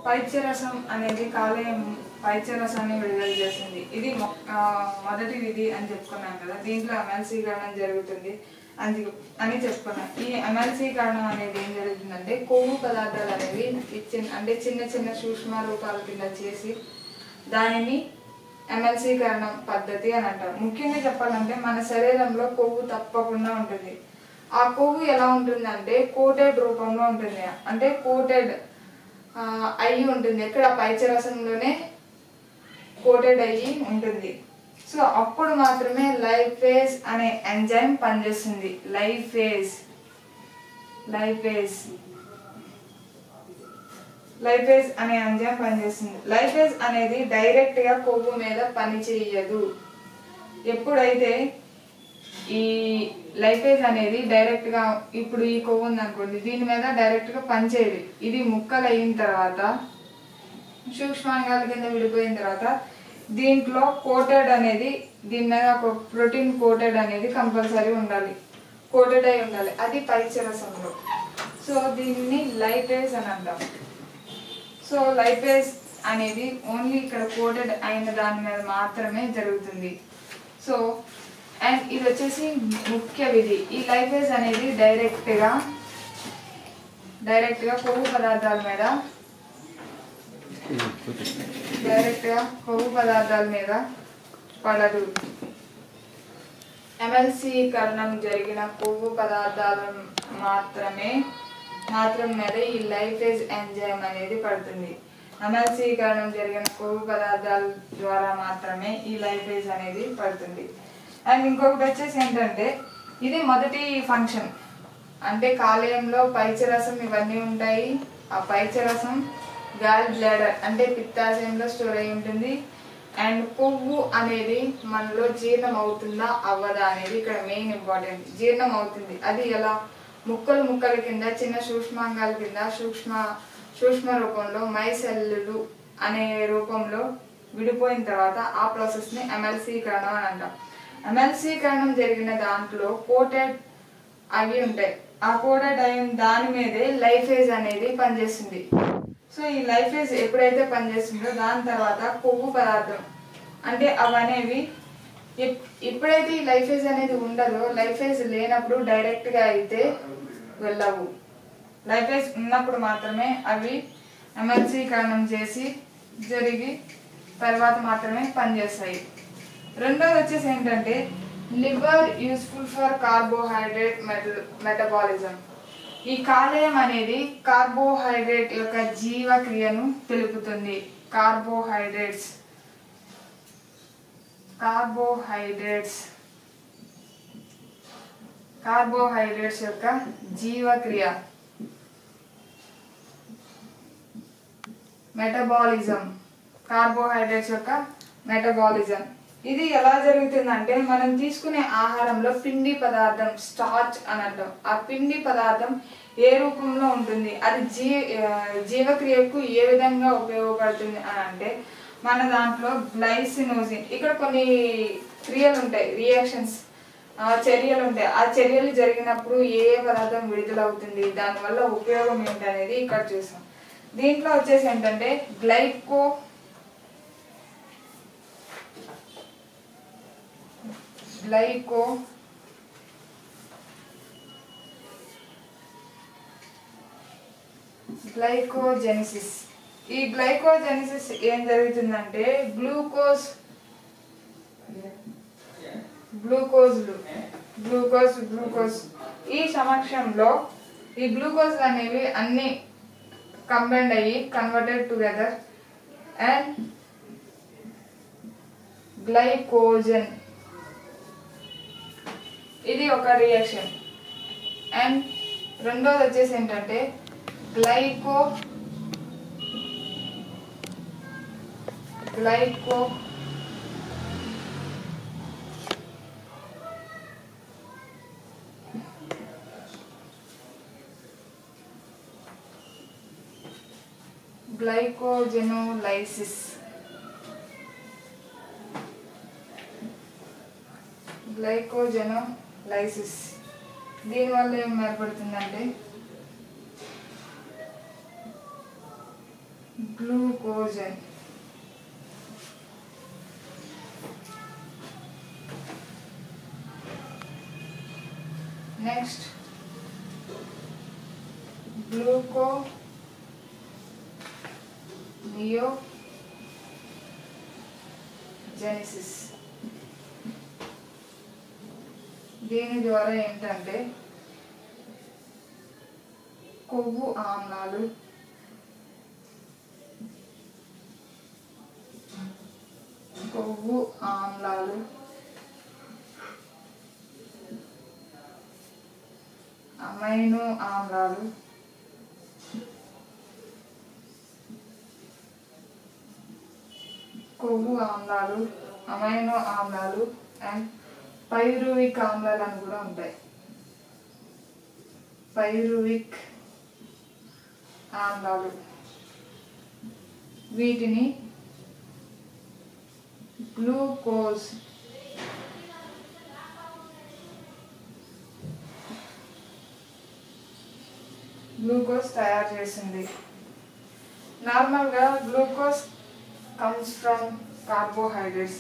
పైత్యరసం అనేది కాలేయం పైత్యరసాన్ని విడుదల చేస్తుంది ఇది మొ- ఆ, మొదటి విధి అని చెప్పుకున్నాం కదా దీంట్లో ఎమ్మెల్సీకరణం జరుగుతుంది అని అని చెప్పుకున్నాం ఈ ఎమ్మెల్సీకరణం అనేది ఏం జరుగుతుందంటే కొవ్వు పదార్థాలు అనేవి ఇచ్చిన అంటే చిన్న చిన్న సూక్ష్మ రూపాల కింద చేసి దానిని ఎమ్మెల్సీకరణం పద్ధతి అని అంటారు ముఖ్యంగా చెప్పాలంటే మన శరీరంలో కొవ్వు తప్పకుండా ఉంటుంది ఆ కొవ్వు ఎలా ఉంటుందంటే కోటెడ్ రూపంలో ఉంటుంది అంటే కోటెడ్ అయ్యి ఉంటుంది ఎక్కడ పైచరసంలోనే కోటెడ్ అయ్యి ఉంటుంది సో అప్పుడు మాత్రమే లైఫేజ్ అనే ఎంజైమ్ పనిచేస్తుంది లైఫేజ్ లైఫేజ్ లైఫేజ్ అనే ఎంజైమ్ పనిచేస్తుంది లైఫేజ్ అనేది డైరెక్ట్ గా కొవ్వు మీద పని చేయదు ఎప్పుడైతే ఈ లైఫేజ్ అనేది డైరెక్ట్ గా ఇప్పుడు ఈ కొవ్వు ఉంది అనుకోండి దీని మీద డైరెక్ట్ గా పనిచేయదు ఇది ముక్కలు అయిన తర్వాత సూక్ష్మాంగాల కింద విడిపోయిన తర్వాత దీంట్లో కోటెడ్ అనేది దీని మీద ఒక ప్రోటీన్ కోటెడ్ అనేది కంపల్సరీ ఉండాలి కోటెడ్ అయి ఉండాలి అది పైచరసంలో సో దీన్ని లైఫేజ్ అని అంటాం సో లైఫేజ్ అనేది ఓన్లీ ఇక్కడ కోటెడ్ అయిన దాని మీద మాత్రమే జరుగుతుంది సో అండ్ ఇది వచ్చేసి ముఖ్య విధి ఈ లైఫేజ్ అనేది డైరెక్ట్గా డైరెక్ట్గా కొవ్వు పదార్థాల మీద డైరెక్ట్గా కొవ్వు పదార్థాల మీద పడదు ఎమ్మెల్సీకరణం జరిగిన కొవ్వు పదార్థాలు మాత్రమే మాత్రం మీద ఈ లైఫేజ్ ఎంజైమ్ అనేది పడుతుంది ఎమ్మెల్సీకరణం జరిగిన కొవ్వు పదార్థాల ద్వారా మాత్రమే ఈ లైఫేజ్ అనేది పడుతుంది అండ్ ఇంకొకటి వచ్చేసి ఏంటంటే ఇది మొదటి ఫంక్షన్ అంటే కాలేయంలో పైచరసం ఇవన్నీ ఉంటాయి ఆ పైచరసం గాల్ బ్లాడర్ అంటే పిత్తాశయంలో స్టోర్ అయి ఉంటుంది అండ్ కొవ్వు అనేది మనలో జీర్ణం అవుతుందా అవ్వదా అనేది ఇక్కడ మెయిన్ ఇంపార్టెంట్ జీర్ణం అవుతుంది అది ఎలా ముక్కలు ముక్కల కింద చిన్న సూక్ష్మాంగాల కింద సూక్ష్మ సూక్ష్మ రూపంలో మైసెల్లులు అనే రూపంలో విడిపోయిన తర్వాత ఆ ప్రాసెస్ని ఎమ్మెల్సీకరణం అని అంటాం ఎమ్మెల్సీకరణం జరిగిన దాంట్లో కోటెడ్ అవి ఉంటాయి ఆ కోటెడ్ అయిన దాని మీదే లైఫేజ్ అనేది పనిచేస్తుంది సో ఈ లైఫేజ్ ఎప్పుడైతే పనిచేస్తుందో దాని తర్వాత కొవ్వు పదార్థం అంటే అవనేవి ఎప్- ఎప్పుడైతే ఈ లైఫేజ్ అనేది ఉండదో లైఫేజ్ లేనప్పుడు డైరెక్ట్ గా అయితే వెళ్ళవు లైఫేజ్ ఉన్నప్పుడు మాత్రమే అవి ఎమర్జీకరణం చేసి జరిగి తర్వాత మాత్రమే పనిచేస్తాయి రెండోది వచ్చేసి ఏంటంటే liver useful for carbohydrate metabolism ఈ కాలేయం అనేది కార్బోహైడ్రేట్ యొక్క జీవక్రియను తెలుపుతుంది కార్బోహైడ్రేట్స్ కార్బోహైడ్రేట్స్ కార్బోహైడ్రేట్స్ యొక్క జీవక్రియ మెటబాలిజం కార్బోహైడ్రేట్స్ యొక్క మెటబాలిజం ఇది ఎలా జరుగుతుందంటే మనం తీసుకునే ఆహారంలో పిండి పదార్థం స్టార్చ్ అని అంటాం ఆ పిండి పదార్థం ఏ రూపంలో ఉంటుంది అది జీ ఆ, జీవక్రియకు ఏ విధంగా ఉపయోగపడుతుంది అని అంటే మన దాంట్లో గ్లైసినోజిన్ ఇక్కడ కొన్ని క్రియలు ఉంటాయి రియాక్షన్స్ ఆ చర్యలు ఉంటాయి ఆ చర్యలు జరిగినప్పుడు ఏ ఏ పదార్థం విడుదలవుతుంది దానివల్ల ఉపయోగం ఏంటి అనేది ఇక్కడ చూసాం దీంట్లో వచ్చేసి ఏంటంటే గ్లైకో గ్లైకో గ్లైకోజెనిసిస్ ఈ గ్లైకోజెనిసిస్ ఏం జరుగుతుందంటే గ్లూకోజ్ గ్లూకోజ్లు గ్లూకోజ్ గ్లూకోజ్ ఈ సమక్షంలో ఈ గ్లూకోజ్ అనేవి అన్ని కంబైండ్ అయ్యి కన్వర్టెడ్ టుగెదర్ అండ్ గ్లైకోజన్ ఇది ఒక రియాక్షన్ అండ్ రెండోది వచ్చేసి ఏంటంటే గ్లైకో గ్లైకో గ్లైకోజెనోలైసిస్ గ్లైకోజెనోలైసిస్ దీనివల్ల ఏం ఏర్పడుతుందంటే glucagon next gluconeogenesis దీని ద్వారా ఏంటంటే కొవ్వు ఆమ్లాలు కొవ్వు ఆమ్లాలు అమైనో ఆమ్లాలు కొవ్వు ఆమ్లాలు అమైనో ఆమ్లాలు అండ్ పైరువిక్ ఆమ్లాలు అని కూడా ఉంటాయి పైరువిక్ ఆమ్లాలు వీటిని గ్లూకోజ్ గ్లూకోజ్ తయారు చేసింది నార్మల్గా glucose comes from carbohydrates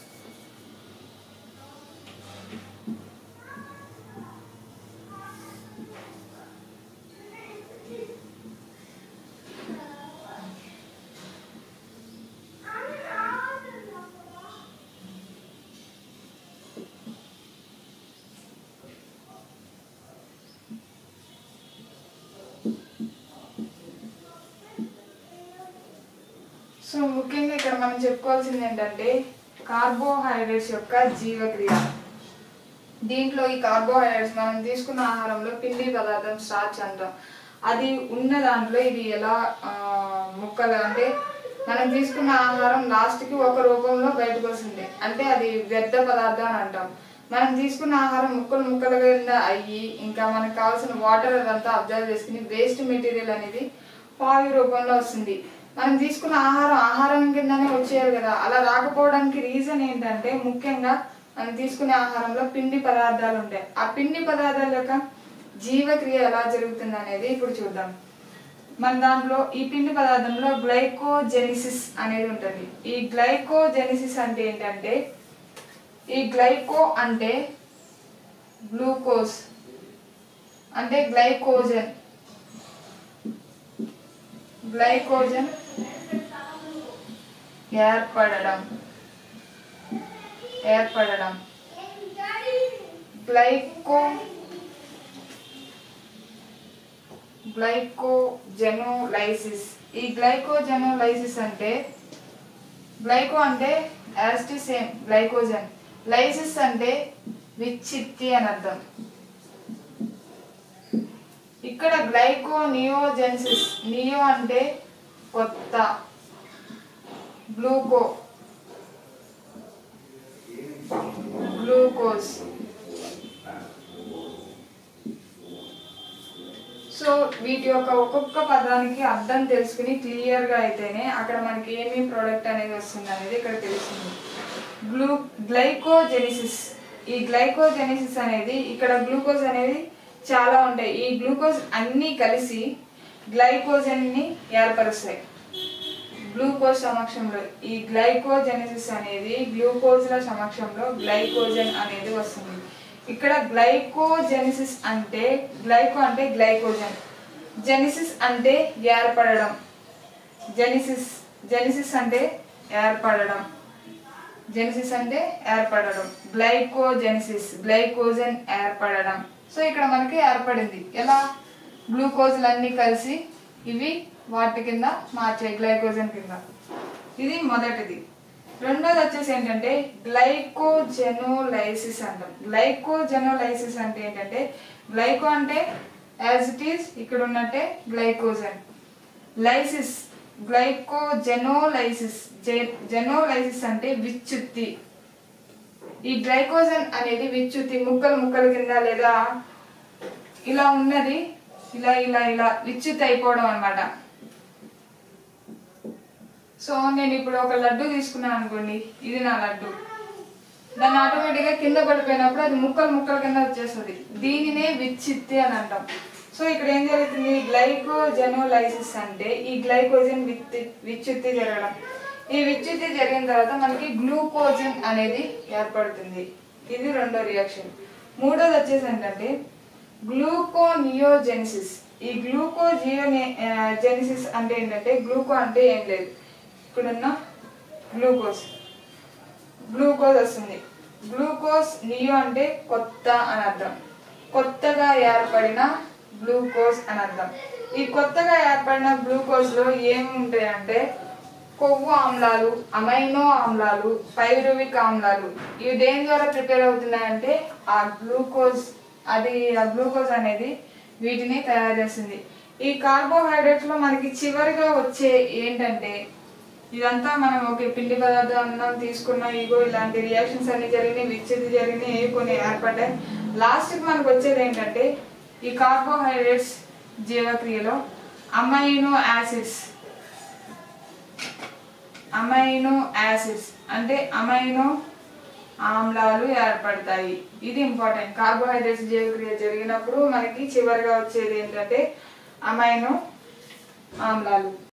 so ముఖ్యంగా ఇక్కడ మనం చెప్పుకోవాల్సింది ఏంటంటే కార్బోహైడ్రేట్స్ యొక్క జీవక్రియ దీంట్లో ఈ కార్బోహైడ్రేట్స్ మనం తీసుకున్న ఆహారంలో పిండి పదార్థం స్టార్చ్ అంటాం అది ఉన్న దాంట్లో ఇది ఎలా ఆ, ముక్కలు అంటే మనం తీసుకున్న ఆహారం లాస్ట్కి ఒక రూపంలో బయటకు వస్తుంది అంటే అది వ్యర్థ పదార్థం అని అంటాం మనం తీసుకున్న ఆహారం ముక్కలు ముక్కల కింద అయ్యి ఇంకా మనకు కావాల్సిన వాటర్ అదంతా అబ్జర్వ్ చేసుకుని వేస్ట్ మెటీరియల్ అనేది వాయు రూపంలో వస్తుంది మనం తీసుకున్న ఆహారం ఆహారం కిందనే వచ్చేయాలి కదా అలా రాకపోవడానికి రీజన్ ఏంటంటే ముఖ్యంగా మనం తీసుకునే ఆహారంలో పిండి పదార్థాలు ఉంటాయి ఆ పిండి పదార్థాల యొక్క జీవక్రియ ఎలా జరుగుతుంది అనేది ఇప్పుడు చూద్దాం మన దాంట్లో ఈ పిండి పదార్థంలో గ్లైకోజెనిసిస్ అనేది ఉంటుంది ఈ గ్లైకోజెనిసిస్ అంటే ఏంటంటే ఈ గ్లైకో అంటే గ్లూకోజ్ అంటే గ్లైకోజన్ గ్లైకోజన్ ఏర్పడడం ఏర్పడడం గ్లైకో గ్లైకోజెనోలైసిస్ ఈ గ్లైకోజెనోలైసిస్ అంటే గ్లైకో అంటే యాస్టి సేమ్ గ్లైకోజన్ లైసిస్ అంటే విచ్చిత్తి అని అర్థం ఇక్కడ గ్లైకో నియోజెన్సిస్ నియో అంటే కొత్త గ్లూకో గ్లూకోజ్ సో వీటి యొక్క ఒక్కొక్క పదానికి అర్థం తెలుసుకుని క్లియర్ గా అయితేనే అక్కడ మనకి ఏమి ప్రోడక్ట్ అనేది వస్తుంది అనేది ఇక్కడ తెలుస్తుంది గ్లూ గ్లైకోజెనిసిస్ ఈ గ్లైకోజెనిసిస్ అనేది ఇక్కడ గ్లూకోజ్ అనేది చాలా ఉంటాయి ఈ గ్లూకోజ్ అన్నీ కలిసి గ్లైకోజన్ ని ఏర్పరుస్తాయి గ్లూకోజ్ సమక్షంలో ఈ గ్లైకోజెనిసిస్ అనేది గ్లూకోజ్ల సమక్షంలో గ్లైకోజన్ అనేది వస్తుంది ఇక్కడ గ్లైకోజెనిసిస్ అంటే గ్లైకో అంటే గ్లైకోజన్ జెనిసిస్ అంటే ఏర్పడడం జెనిసిస్ జెనిసిస్ అంటే ఏర్పడడం జెనిసిస్ అంటే ఏర్పడడం గ్లైకోజెనిసిస్ గ్లైకోజన్ ఏర్పడడం సో ఇక్కడ మనకి ఏర్పడింది ఎలా గ్లూకోజ్లన్నీ కలిసి ఇవి వాటి కింద మార్చాయి గ్లైకోజన్ కింద ఇది మొదటిది రెండోది వచ్చేసి ఏంటంటే గ్లైకోజెనోలైసిస్ అంటాం గ్లైకోజెనోలైసిస్ అంటే ఏంటంటే గ్లైకో అంటే యాజ్ ఇట్ ఈస్ ఇక్కడ ఉన్నట్టే గ్లైకోజన్ లైసిస్ గ్లైకోజెనోలైసిస్ జెనోలైసిస్ అంటే విచ్చుత్తి ఈ గ్లైకోజన్ అనేది విచ్యుతి ముక్కలు ముక్కల కింద లేదా ఇలా ఉన్నది ఇలా ఇలా ఇలా విచ్యుతి అయిపోవడం అన్నమాట సో నేను ఇప్పుడు ఒక లడ్డు తీసుకున్నాను అనుకోండి ఇది నా లడ్డు దాన్ని ఆటోమేటిక్గా కింద పడిపోయినప్పుడు అది ముక్కలు ముక్కల కింద వచ్చేస్తుంది దీనినే విచ్చిత్తి అని అంటాం సో సో ఇక్కడ ఏం జరుగుతుంది గ్లైకోజెనోలైసిస్ అంటే ఈ గ్లైకోజన్ విత్తి విచ్యుత్తి జరగడం ఈ విచ్యుత్తి జరిగిన తర్వాత మనకి గ్లూకోజన్ అనేది ఏర్పడుతుంది ఇది రెండో రియాక్షన్ మూడోది వచ్చేసి ఏంటంటే గ్లూకోనియోజెనిసిస్ ఈ గ్లూకోజియో జెనిసిస్ అంటే ఏంటంటే గ్లూకో అంటే ఏం లేదు ఇక్కడున్న గ్లూకోజ్ గ్లూకోజ్ వస్తుంది గ్లూకోజ్ నియో అంటే కొత్త అని అర్థం కొత్తగా ఏర్పడిన గ్లూకోజ్ అని అర్థం ఈ కొత్తగా ఏర్పడిన గ్లూకోజ్ లో ఏమి ఉంటాయంటే కొవ్వు ఆమ్లాలు అమైనో ఆమ్లాలు పైరువిక్ ఆమ్లాలు ఇవి దేని ద్వారా ప్రిపేర్ అవుతున్నాయంటే ఆ గ్లూకోజ్ అది ఆ గ్లూకోజ్ అనేది వీటిని తయారు చేస్తుంది ఈ కార్బోహైడ్రేట్స్ లో మనకి చివరిగా వచ్చే ఏంటంటే ఇదంతా మనం ఒక పిండి పదార్థం అన్నం తీసుకున్న ఇగో ఇలాంటి రియాక్షన్స్ అన్ని జరిగినాయి విచ్ఛేది జరిగినాయి కొన్ని ఏర్పడ్డాయి లాస్ట్కి మనకు వచ్చేది ఏంటంటే ఈ కార్బోహైడ్రేట్స్ జీవక్రియలో అమైనో యాసిడ్స్ అమైనో యాసిడ్స్ అంటే అమైనో ఆమ్లాలు ఏర్పడతాయి ఇది ఇంపార్టెంట్ కార్బోహైడ్రేట్స్ జీవక్రియ జరిగినప్పుడు మనకి చివరిగా వచ్చేది ఏంటంటే అమైనో ఆమ్లాలు